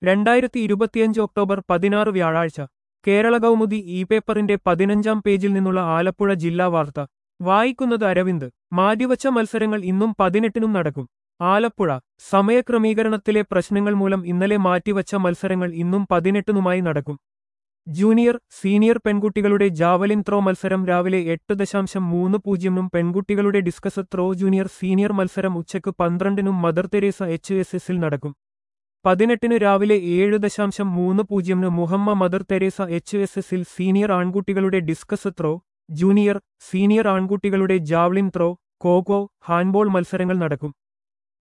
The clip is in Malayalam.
രണ്ടായിരത്തി ഇരുപത്തിയഞ്ച് ഒക്ടോബർ പതിനാറ് വ്യാഴാഴ്ച കേരള കൗമുദി ഇ പേപ്പറിന്റെ പതിനഞ്ചാം പേജിൽ നിന്നുള്ള ആലപ്പുഴ ജില്ലാ വാർത്ത വായിക്കുന്നത് അരവിന്ദ് മാറ്റിവച്ച മത്സരങ്ങൾ ഇന്നും പതിനെട്ടിനും നടക്കും ആലപ്പുഴ സമയക്രമീകരണത്തിലെ പ്രശ്നങ്ങൾ മൂലം ഇന്നലെ മാറ്റിവച്ച മത്സരങ്ങൾ ഇന്നും പതിനെട്ടിനുമായി നടക്കും ജൂനിയർ സീനിയർ പെൺകുട്ടികളുടെ ജാവലിൻ ത്രോ മത്സരം രാവിലെ എട്ട് ദശാംശം മൂന്ന് പൂജ്യമിനും പെൺകുട്ടികളുടെ ഡിസ്കസ് ത്രോ ജൂനിയർ സീനിയർ മത്സരം ഉച്ചയ്ക്ക് പന്ത്രണ്ടിനും മദർ തെരേസ എച്ച് എസ് എസിൽ നടക്കും പതിനെട്ടിന് രാവിലെ ഏഴ് ദശാംശം മൂന്ന് പൂജ്യമിന് Muhamma Mother Teresa H S എസിൽ സീനിയർ ആൺകുട്ടികളുടെ ഡിസ്കസ് ത്രോ ജൂനിയർ സീനിയർ ആൺകുട്ടികളുടെ ജാവ്ലിൻ ത്രോ കോകോ ഹാൻഡ്ബോൾ മത്സരങ്ങൾ നടക്കും